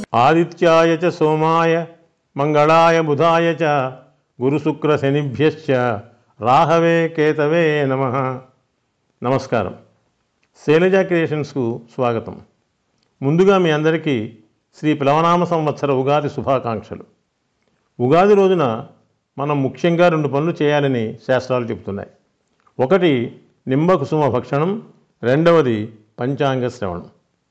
ఆదిత్యాయ చ సోమాయ మంగళాయ బుధాయ చ గురుశుక్ర శనిభ్యశ్చ రాహవే కేతవే నమ నమస్కారం శైలజ క్రియేషన్స్కు స్వాగతం ముందుగా మీ అందరికీ శ్రీ ప్లవనామ సంవత్సర ఉగాది శుభాకాంక్షలు ఉగాది రోజున మనం ముఖ్యంగా రెండు పనులు చేయాలని శాస్త్రాలు చెబుతున్నాయి ఒకటి నింబ కుసుమ భక్షణం రెండవది పంచాంగ శ్రవణం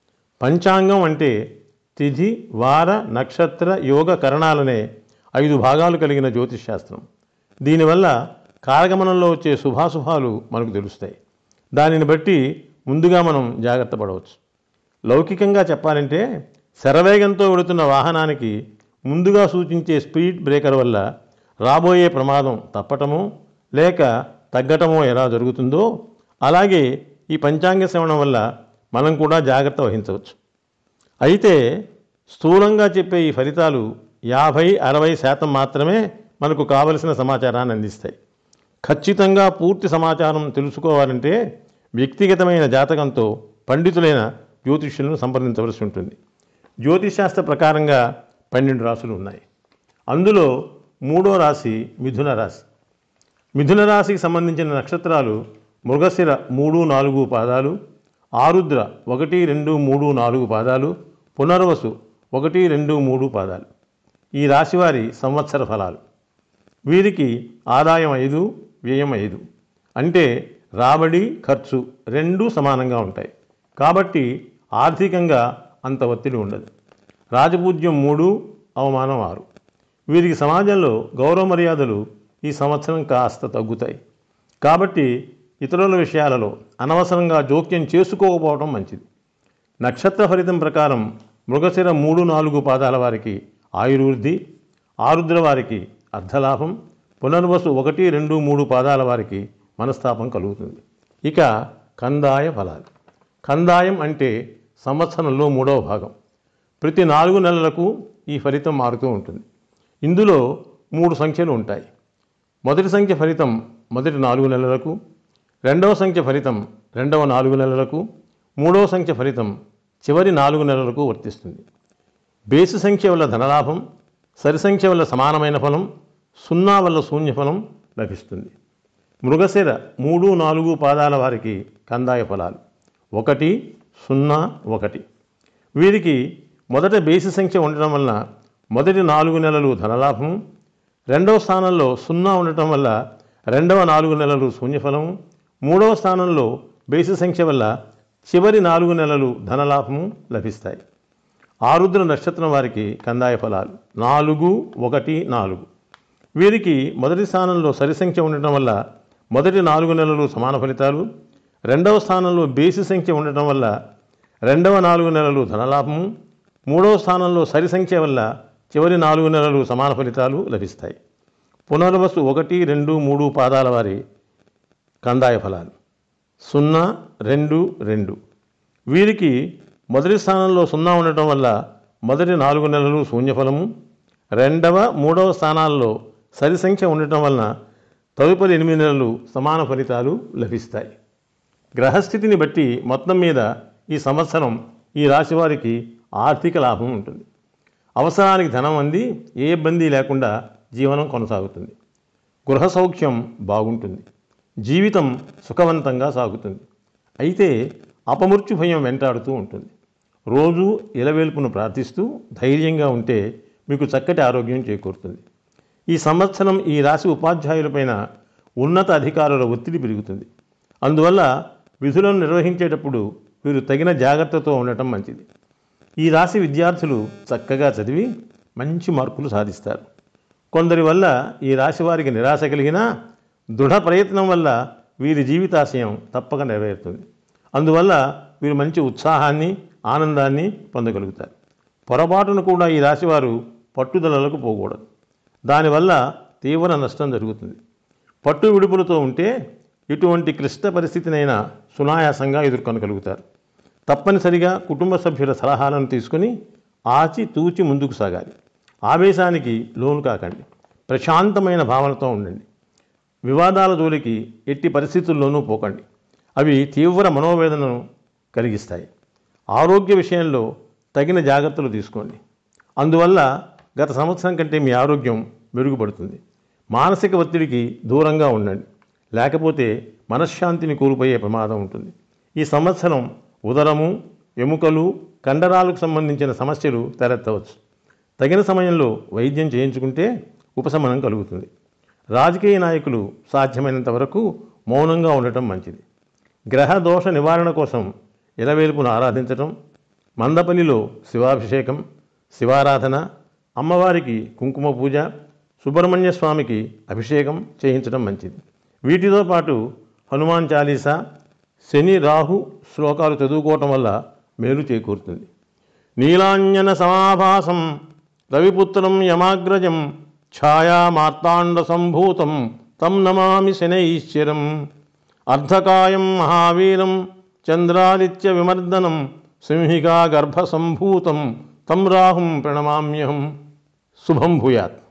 పంచాంగం అంటే తిథి వార నక్షత్ర యోగ కరణాలనే ఐదు భాగాలు కలిగిన జ్యోతిష్ శాస్త్రం దీనివల్ల కారగమనంలో వచ్చే శుభాశుభాలు మనకు తెలుస్తాయి దానిని బట్టి ముందుగా మనం జాగ్రత్త పడవచ్చు లౌకికంగా చెప్పాలంటే శరవేగంతో వెళుతున్న వాహనానికి ముందుగా సూచించే స్పీడ్ బ్రేకర్ వల్ల రాబోయే ప్రమాదం తప్పటమో లేక తగ్గటమో ఎలా జరుగుతుందో అలాగే ఈ పంచాంగ శ్రవణం వల్ల మనం కూడా జాగ్రత్త వహించవచ్చు అయితే స్థూలంగా చెప్పే ఈ ఫలితాలు యాభై అరవై శాతం మాత్రమే మనకు కావలసిన సమాచారాన్ని అందిస్తాయి ఖచ్చితంగా పూర్తి సమాచారం తెలుసుకోవాలంటే వ్యక్తిగతమైన జాతకంతో పండితులైన జ్యోతిష్యులను సంప్రదించవలసి ఉంటుంది జ్యోతిశాస్త్ర ప్రకారంగా పన్నెండు రాసులు ఉన్నాయి అందులో మూడో రాశి మిథున రాశి మిథున రాశికి సంబంధించిన నక్షత్రాలు మృగశిర మూడు నాలుగు పాదాలు ఆరుద్ర ఒకటి రెండు మూడు నాలుగు పాదాలు పునర్వసు ఒకటి రెండు మూడు పాదాలు ఈ రాశివారి సంవత్సర ఫలాలు వీరికి ఆదాయం ఐదు వ్యయం ఐదు అంటే రాబడి ఖర్చు రెండూ సమానంగా ఉంటాయి కాబట్టి ఆర్థికంగా అంత ఒత్తిడి ఉండదు రాజపూజ్యం మూడు అవమానం ఆరు వీరికి సమాజంలో గౌరవ మర్యాదలు ఈ సంవత్సరం కాస్త తగ్గుతాయి కాబట్టి ఇతరుల విషయాలలో అనవసరంగా జోక్యం చేసుకోకపోవడం మంచిది నక్షత్ర ఫలితం ప్రకారం మృగశిర మూడు నాలుగు పాదాల వారికి ఆయుర్వృద్ధి ఆరుద్ర వారికి అర్ధలాభం పునర్వసు ఒకటి రెండు మూడు పాదాల వారికి మనస్తాపం కలుగుతుంది ఇక కందాయ ఫలాలు కందాయం అంటే సంవత్సరంలో మూడవ భాగం ప్రతి నాలుగు నెలలకు ఈ ఫలితం మారుతూ ఉంటుంది ఇందులో మూడు సంఖ్యలు ఉంటాయి మొదటి సంఖ్య ఫలితం మొదటి నాలుగు నెలలకు రెండవ సంఖ్య ఫలితం రెండవ నాలుగు నెలలకు మూడవ సంఖ్య ఫలితం చివరి నాలుగు నెలలకు వర్తిస్తుంది బేసి సంఖ్య వల్ల ధనలాభం సరి సంఖ్య వల్ల సమానమైన ఫలం సున్నా వల్ల శూన్య ఫలం లభిస్తుంది మృగశిర మూడు నాలుగు పాదాల వారికి కందాయ ఫలాలు ఒకటి సున్నా ఒకటి వీరికి మొదట బేసి సంఖ్య ఉండటం వలన మొదటి నాలుగు నెలలు ధనలాభము రెండవ స్థానంలో సున్నా ఉండటం వల్ల రెండవ నాలుగు నెలలు శూన్యఫలము మూడవ స్థానంలో బేసి సంఖ్య వల్ల చివరి నాలుగు నెలలు ధనలాభము లభిస్తాయి ఆరుద్ర నక్షత్రం వారికి కందాయ ఫలాలు నాలుగు ఒకటి నాలుగు వీరికి మొదటి స్థానంలో సరి సంఖ్య ఉండటం వల్ల మొదటి నాలుగు నెలలు సమాన ఫలితాలు రెండవ స్థానంలో బేసి సంఖ్య ఉండటం వల్ల రెండవ నాలుగు నెలలు ధనలాభము మూడవ స్థానంలో సరి సంఖ్య వల్ల చివరి నాలుగు నెలలు సమాన ఫలితాలు లభిస్తాయి పునర్వసు ఒకటి రెండు మూడు పాదాల వారి కందాయ ఫలాలు సున్నా రెండు రెండు వీరికి మొదటి స్థానంలో సున్నా ఉండటం వల్ల మొదటి నాలుగు నెలలు శూన్యఫలము రెండవ మూడవ స్థానాల్లో సరి సంఖ్య ఉండటం వలన తదుపరి ఎనిమిది నెలలు సమాన ఫలితాలు లభిస్తాయి గ్రహస్థితిని బట్టి మొత్తం మీద ఈ సంవత్సరం ఈ రాశి వారికి ఆర్థిక లాభం ఉంటుంది అవసరానికి ధనం అంది ఏ ఇబ్బంది లేకుండా జీవనం కొనసాగుతుంది గృహ సౌఖ్యం బాగుంటుంది జీవితం సుఖవంతంగా సాగుతుంది అయితే అపమృత్యు భయం వెంటాడుతూ ఉంటుంది రోజు ఇలవేల్పును ప్రార్థిస్తూ ధైర్యంగా ఉంటే మీకు చక్కటి ఆరోగ్యం చేకూరుతుంది ఈ సంవత్సరం ఈ రాశి ఉపాధ్యాయులపైన ఉన్నత అధికారుల ఒత్తిడి పెరుగుతుంది అందువల్ల విధులను నిర్వహించేటప్పుడు వీరు తగిన జాగ్రత్తతో ఉండటం మంచిది ఈ రాశి విద్యార్థులు చక్కగా చదివి మంచి మార్కులు సాధిస్తారు కొందరి వల్ల ఈ రాశి వారికి నిరాశ కలిగినా దృఢ ప్రయత్నం వల్ల వీరి జీవితాశయం తప్పక నెరవేరుతుంది అందువల్ల వీరు మంచి ఉత్సాహాన్ని ఆనందాన్ని పొందగలుగుతారు పొరపాటును కూడా ఈ రాశివారు పట్టుదలలకు పోకూడదు దానివల్ల తీవ్ర నష్టం జరుగుతుంది పట్టు విడుపులతో ఉంటే ఎటువంటి క్లిష్ట పరిస్థితినైనా సునాయాసంగా ఎదుర్కొనగలుగుతారు తప్పనిసరిగా కుటుంబ సభ్యుల సలహాలను తీసుకుని ఆచి తూచి ముందుకు సాగాలి ఆవేశానికి లోను కాకండి ప్రశాంతమైన భావనతో ఉండండి వివాదాల జోలికి ఎట్టి పరిస్థితుల్లోనూ పోకండి అవి తీవ్ర మనోవేదనను కలిగిస్తాయి ఆరోగ్య విషయంలో తగిన జాగ్రత్తలు తీసుకోండి అందువల్ల గత సంవత్సరం కంటే మీ ఆరోగ్యం మెరుగుపడుతుంది మానసిక ఒత్తిడికి దూరంగా ఉండండి లేకపోతే మనశ్శాంతిని కోల్పోయే ప్రమాదం ఉంటుంది ఈ సంవత్సరం ఉదరము ఎముకలు కండరాలకు సంబంధించిన సమస్యలు తలెత్తవచ్చు తగిన సమయంలో వైద్యం చేయించుకుంటే ఉపశమనం కలుగుతుంది రాజకీయ నాయకులు సాధ్యమైనంత వరకు మౌనంగా ఉండటం మంచిది గ్రహ దోష నివారణ కోసం ఇలవేలుపును ఆరాధించటం మందపల్లిలో శివాభిషేకం శివారాధన అమ్మవారికి కుంకుమ పూజ సుబ్రహ్మణ్య స్వామికి అభిషేకం చేయించడం మంచిది వీటితో పాటు హనుమాన్ చాలీసా శని రాహు శ్లోకాలు చదువుకోవటం వల్ల మేలు చేకూరుతుంది నీలాంజన సమాభాసం రవిపుత్రం యమాగ్రజం ఛాయా మార్తాండ సంభూతం తం నమామి శనైశ్చరం అర్ధకాయం మహావీరం చంద్రాదిత్య విమర్దనం సింహికా గర్భసంభూతం తం రాహుం ప్రణమామ్యహం శుభం భూయాత్